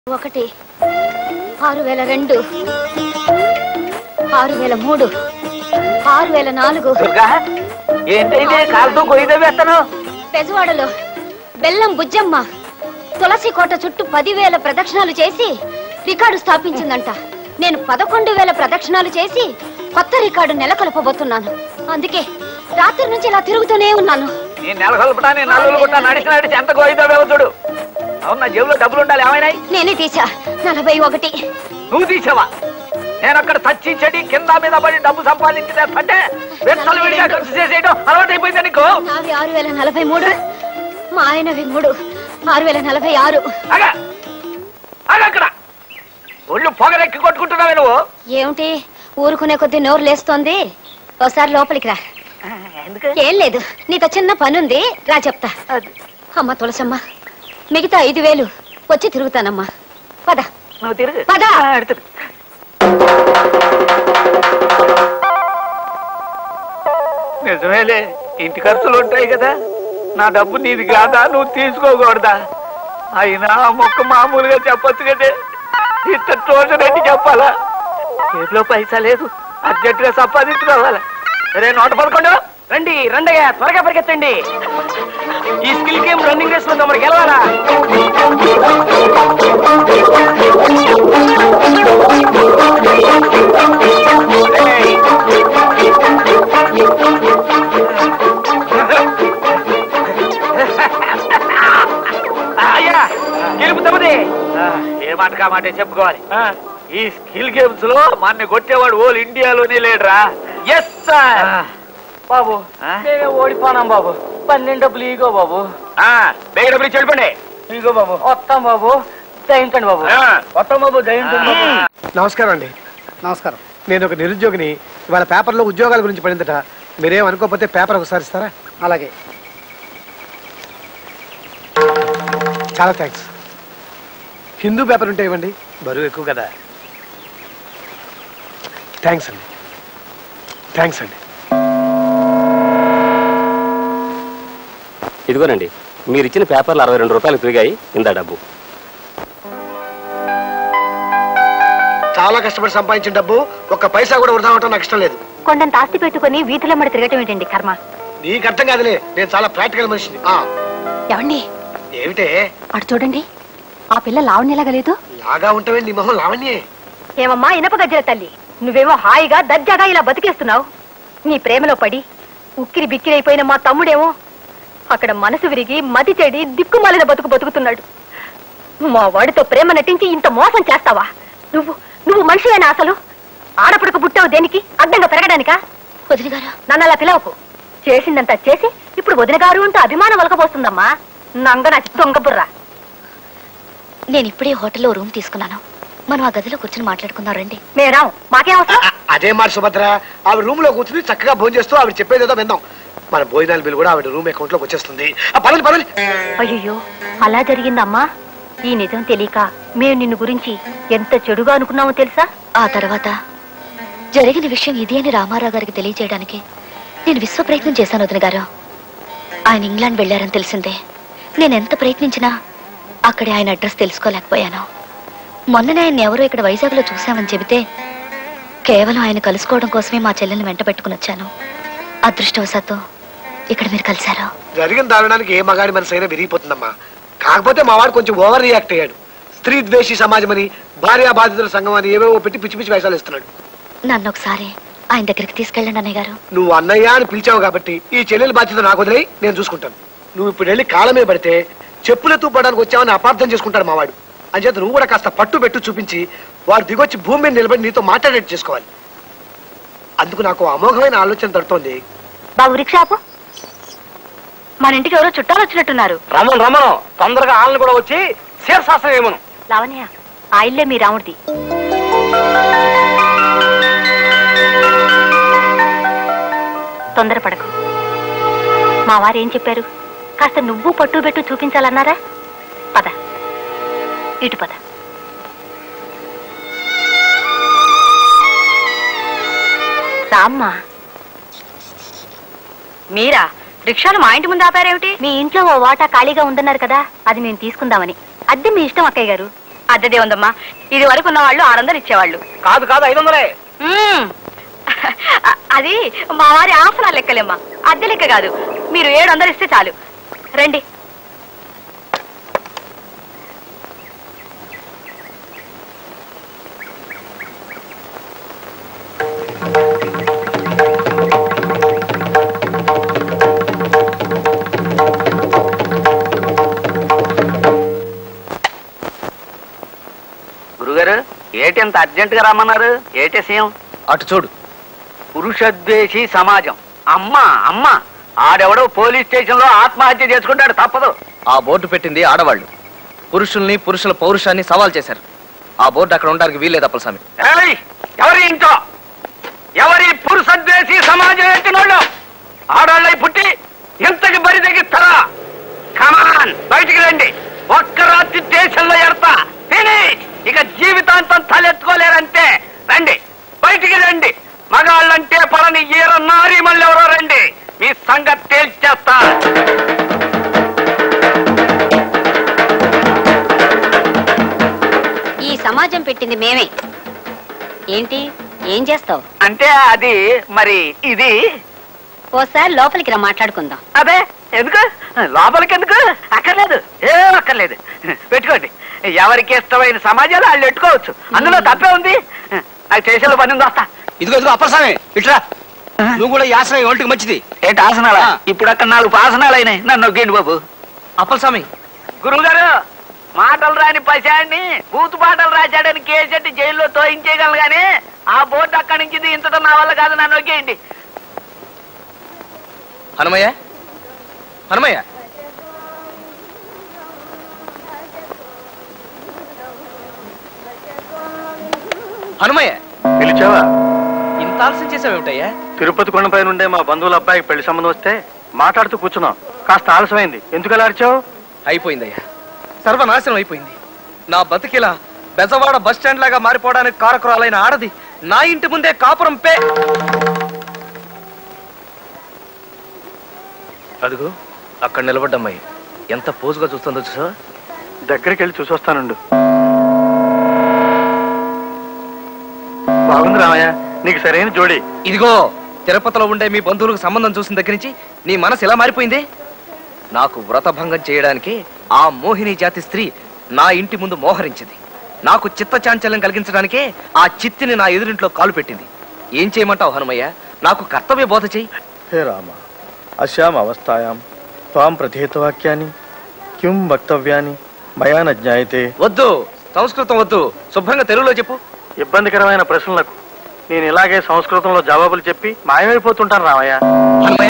ఒకటి ఆరు వేల రెండు ఆరు వేల మూడు ఆరు వేల నాలుగు దుర్గా ఏంటైతే కాలుతో గొయ్యి వేస్తాను పెజవాడలో బెల్లం బుజ్జమ్మ తులసి కోట చుట్టూ పదివేల ప్రదక్షిణాలు చేసి రికార్డు స్థాపించిందంట నేను పదకొండు వేల ప్రదక్షిణాలు చేసి కొత్త రికార్డు నెలకొల్పబోతున్నాను అందుకే రాత్రి నుంచి ఇలా తిరుగుతూనే ఉన్నాను నేను నెలకొల్పటా నేను నలుగురు కొట్టా నడిచి నడిచి ఎంత గోయితో వేవుతుడు అవును నా జేబులో డబ్బులు ఉండాలి ఏమైనాయి నేనే తీసా నలభై ఒకటి నువ్వు తీసావా నేను అక్కడ తచ్చి చెడి కింద మీద పడి డబ్బు సంపాదించి తెస్తుంటే వెచ్చలు విడిగా ఖర్చు చేసేయడం అలవాటు అయిపోయింది నీకు నావి ఆరు వేల నలభై మూడు మా ఆయనవి మూడు ఆరు వేల నలభై ఆరు అగా అగా అక్కడ ఒళ్ళు పొగరెక్కి కొట్టుకుంటున్నావే నువ్వు ఏమిటి ఊరుకునే కొద్దీ నోరు లేస్తోంది ఒకసారి లోపలికి రా ఎందుకు ఏం లేదు నీతో చిన్న పనుంది రా చెప్తా అమ్మ తులసమ్మ మిగతా ఐదు వేలు వచ్చి తిరుగుతానమ్మా పద నువ్వు తిరుగు పద. ఆ, అటు తిరుగు. నిజమేలే ఇంటి ఖర్చులు ఉంటాయి కదా నా డబ్బు నీది కాదా నువ్వు తీసుకోకూడదా అయినా ఆ మొక్క మామూలుగా చెప్పొచ్చు కదే ఇంత తోచనట్టు చెప్పాలా చేతిలో పైసా లేదు అర్జెంటుగా సంపాదించుకోవాలా రే నూట పదకొండు రండి రండయ్యా త్వరగా పరిగెత్తండి ఈ స్కిల్ గేమ్ రన్నింగ్ రేస్ లో తమరికి వెళ్ళాలా అయ్యా గెలుపు తమది ఏ మాట కా మాటే చెప్పుకోవాలి ఈ స్కిల్ గేమ్స్ లో మన కొట్టేవాడు ఓల్ ఇండియాలోనే లేడురా ఎస్ సార్ బాబు ఆ? నేనే ఓడిపోనాం బాబు పన్నెండు డబ్బులు ఈగో బాబు బేగ డబ్బులు చెడిపండి ఈగో బాబు వస్తాం బాబు దయించండి బాబు ఆ. వస్తాం బాబు దయించండి బాబు నమస్కారం అండి నమస్కారం నేను ఒక నిరుద్యోగిని ఇవాళ పేపర్లో ఉద్యోగాల గురించి పడిందట మీరేం అనుకోకపోతే పేపర్ ఒకసారి ఇస్తారా అలాగే చాలా థ్యాంక్స్ హిందూ పేపర్ ఉంటే ఇవ్వండి బరువు ఎక్కువ కదా థ్యాంక్స్ అండి థ్యాంక్స్ అండి ఇదిగోనండి మీరు ఇచ్చిన పేపర్లు అరవై రెండు రూపాయలు తిరిగాయి ఇందా డబ్బు చాలా కష్టపడి సంపాదించిన డబ్బు ఒక్క పైసా కూడా వృధా అవటం నాకు ఇష్టం లేదు కొండంత ఆస్తి పెట్టుకుని వీధిలో మడి తిరగటం ఏంటండి కర్మ నీకు అర్థం కాదులే నేను చాలా ప్రాక్టికల్ మనిషిని ఆ, ఎవండి ఏమిటే అటు చూడండి ఆ పిల్ల లావణ్యలాగా లేదు లాగా ఉంటావే నీ మొహం లావణ్యే ఏమమ్మా ఇనప గజ్జల తల్లి నువ్వేమో హాయిగా దర్జాగా ఇలా బతికేస్తున్నావు నీ ప్రేమలో పడి ఉక్కిరి బిక్కిరి అయిపోయిన మా తమ్ముడేమో అక్కడ మనసు విరిగి మతి చెడి దిక్కుమాలిన బతుకు బతుకుతున్నాడు మా వాడితో ప్రేమ నటించి ఇంత మోసం చేస్తావా నువ్వు నువ్వు మనిషివేనా అసలు ఆడపడకు పుట్టావు దేనికి అడ్డంగా పెరగడానికా వదిలి గారు నన్ను అలా పిలవకు చేసిందంతా చేసి ఇప్పుడు వదిన గారు అంటూ అభిమానం వలకపోస్తుందమ్మా నంగన దొంగ బుర్ర నేను ఇప్పుడే హోటల్లో రూమ్ తీసుకున్నాను మనం ఆ గదిలో కూర్చొని మాట్లాడుకుందాం రండి మేరాం మాకేం అవసరం ఆ, అదే మాట సుభద్ర ఆవిడ రూమ్ లో కూర్చుని చక్కగా భోజనం చేస్తూ ఆవిడ చెప్పేది ఏదో విందాం మన భోజనాల బిల్ కూడా ఆవిడ రూమ్ అకౌంట్ లోకి వచ్చేస్తుంది ఆ, పదండి పదండి అయ్యో అలా జరిగిందమ్మా ఈ నిజం తెలియక మేము నిన్ను గురించి ఎంత చెడుగా అనుకున్నామో తెలుసా ఆ తర్వాత జరిగిన విషయం ఇది అని రామారావు గారికి తెలియజేయడానికి నేను విశ్వ ప్రయత్నం చేశాను వదిన గారు ఆయన ఇంగ్లాండ్ వెళ్ళారని తెలిసిందే నేను ఎంత ప్రయత్నించినా అక్కడే ఆయన అడ్రస్ తెలుసుకోలేకపోయాను మొన్ననే ఆయన ఎవరో ఇక్కడ వైజాగ్లో చూశామని చెబితే కేవలం ఆయన కలుసుకోవడం కోసమే మా చెల్లెల్ని వెంట పెట్టుకుని వచ్చాను అదృష్టవశాత్తు ఇక్కడ మీరు కలిశారు జరిగిన దారుణానికి ఏ మగాడి మనసు అయినా విరిగిపోతుందమ్మా కాకపోతే మా వాడు కొంచెం ఓవర్ రియాక్ట్ అయ్యాడు స్త్రీ ద్వేషి సమాజం అని భార్యా బాధితుల సంఘం అని ఏవేవో పెట్టి పిచ్చి పిచ్చి వేషాలు ఇస్తున్నాడు నన్ను ఒకసారి ఆయన దగ్గరికి తీసుకెళ్ళండి అన్నయ్య గారు నువ్వు అన్నయ్య అని పిలిచావు కాబట్టి ఈ చెల్లెల బాధ్యత నాకు వదిలేయి నేను చూసుకుంటాను నువ్వు ఇప్పుడు వెళ్ళి కాలమే పడితే చెప్పులెత్తు పడడానికి వచ్చావని అపార్థం చేసుకుంటాడు మా వాడు అంచేత నువ్వు కూడా కాస్త పట్టు పెట్టు చూపించి వాడు దిగొచ్చి భూమి మీద నిలబడి నీతో మాట్లాడేట్టు చేసుకోవాలి అందుకు నాకు అమోఘమైన ఆలోచన తడుతోంది బాబు రిక్షాపు మన ఇంటికి ఎవరో చుట్టాలు వచ్చినట్టున్నారు రమణ రమణ తొందరగా ఆళ్ళని కూడా వచ్చి శీర్షాస్త్రం ఏమను లావణ్య ఆ ఇల్లే మీ రాముడిది తొందరపడకు మా వారు ఏం చెప్పారు కాస్త నువ్వు పట్టు పెట్టు చూపించాలన్నారా పద ఇటు పద రామ్మా మీరా రిక్షాను మా ఇంటి ముందు ఆపారేమిటి మీ ఇంట్లో ఓ వాటా ఖాళీగా ఉందన్నారు కదా అది మేము తీసుకుందామని అద్దె మీ ఇష్టం అక్కయ్య గారు అద్దెదే ఉందమ్మా ఇది వరకు ఉన్న వాళ్ళు ఆరు వందలు ఇచ్చేవాళ్ళు కాదు కాదు ఐదు వందలే మ్మ్. అ- అది మా వారి ఆసనా లెక్కలేమ్మా అద్దె లెక్క కాదు మీరు ఏడు వందలు ఇస్తే చాలు రండి గురుగారు ఏటి ఎంత అర్జెంట్ గా రమ్మన్నారు ఏటి సీఎం అటు చూడు పురుషద్వేషి సమాజం అమ్మ అమ్మ ఆడెవడో పోలీస్ స్టేషన్ లో ఆత్మహత్య చేసుకుంటాడు తప్పదు ఆ బోర్డు పెట్టింది ఆడవాళ్ళు పురుషుల్ని పురుషుల పౌరుషాన్ని సవాల్ చేశారు ఆ బోర్డు అక్కడ ఉండడానికి వీల్లేదు అప్పలస్వామి ఏయ్! ఎవరి ఇంట్లో ఎవరి పురుషద్వేషి సమాజం ఎత్తినోళ్ళు ఆడవాళ్ళై పుట్టి ఇంతకి బరి తెగిస్తారా కమాన్ బయటికి రండి ఒక్క రాత్రి దేశంలో ఎడతా ఫినిష్ ఇక జీవితాంతం తలెత్తుకోలేరంటే రండి బయటికి రండి మగాళ్ళంటే పలని ఈర నారి మళ్ళీ ఎవరో రండి మీ సంగతి తేల్చేస్తా ఈ సమాజం పెట్టింది మేమే ఏంటి ఏం చేస్తావు అంటే అది మరి ఇది ఓసారి లోపలికి రా మాట్లాడుకుందాం అదే ఎందుకు లోపలికి ఎందుకు అక్కర్లేదు ఏం అక్కర్లేదు పెట్టుకోండి ఎవరికి ఇష్టమైన సమాజాలు వాళ్ళు పెట్టుకోవచ్చు అందులో తప్పే ఉంది అది చేసేలో పని ఉంది వస్తా ఇదిగో ఇదిగో అప్పలస్వామి ఇట్రా నువ్వు కూడా ఈ ఆశ్రయం ఒంటికి మంచిది ఏంటి ఆసనాలా ఇప్పుడు అక్కడ నాలుగు ఆసనాలు అయినాయి నన్ను నొక్కేండి బాబు అప్పలస్వామి గురువు గారు మాటలు రాని పశాన్ని బూతు పాటలు రాశాడని కేసెట్టి జైల్లో తోయించేయగలను కానీ ఆ బోర్డు అక్కడి నుంచి దించడం నా వల్ల కాదు నన్ను నొక్కేయండి హనుమయ్య హనుమయ్య హనుమయ్య పిలిచావా ఇంత ఆలస్యం చేసావేమిటయ్యా తిరుపతి కొండపై నుండే మా బంధువుల అబ్బాయికి పెళ్లి సంబంధం వస్తే మాట్లాడుతూ కూర్చున్నాం కాస్త ఆలస్యమైంది ఎందుకు అలా అరిచావు అయిపోయిందయ్యా సర్వనాశనం అయిపోయింది నా బతికిలా బెజవాడ బస్ స్టాండ్ లాగా మారిపోవడానికి కారకురాలైన ఆడది నా ఇంటి ముందే కాపురం పే అదిగో అక్కడ నిలబడ్డమ్మాయి ఎంత పోజుగా చూస్తుందో చూసా దగ్గరికి వెళ్ళి చూసొస్తానుండు బాగుంది రామయ్య నీకు సరైన జోడి ఇదిగో తిరుపతిలో ఉండే మీ బంధువులకు సంబంధం చూసిన దగ్గర నుంచి నీ మనసు ఎలా మారిపోయింది నాకు వ్రతభంగం చేయడానికి ఆ మోహిని జాతి స్త్రీ నా ఇంటి ముందు మోహరించింది నాకు చిత్త చాంచల్యం కలిగించడానికే ఆ చిత్తిని నా ఎదురింట్లో కాలు పెట్టింది ఏం చేయమంటావు హనుమయ్య నాకు కర్తవ్య బోధ చెయ్యి హే రామ అశ్యాం అవస్థాయాం త్వాం ప్రథేతవాక్యాన్ని కిం వక్తవ్యాన్ని మయా న జ్ఞాయతే వద్దు సంస్కృతం వద్దు శుభ్రంగా తెలుగులో చెప్పు ఇబ్బందికరమైన ప్రశ్నలకు నేను ఇలాగే సంస్కృతంలో జవాబులు చెప్పి మాయమైపోతుంటాను రామయ్య హనుమయ్య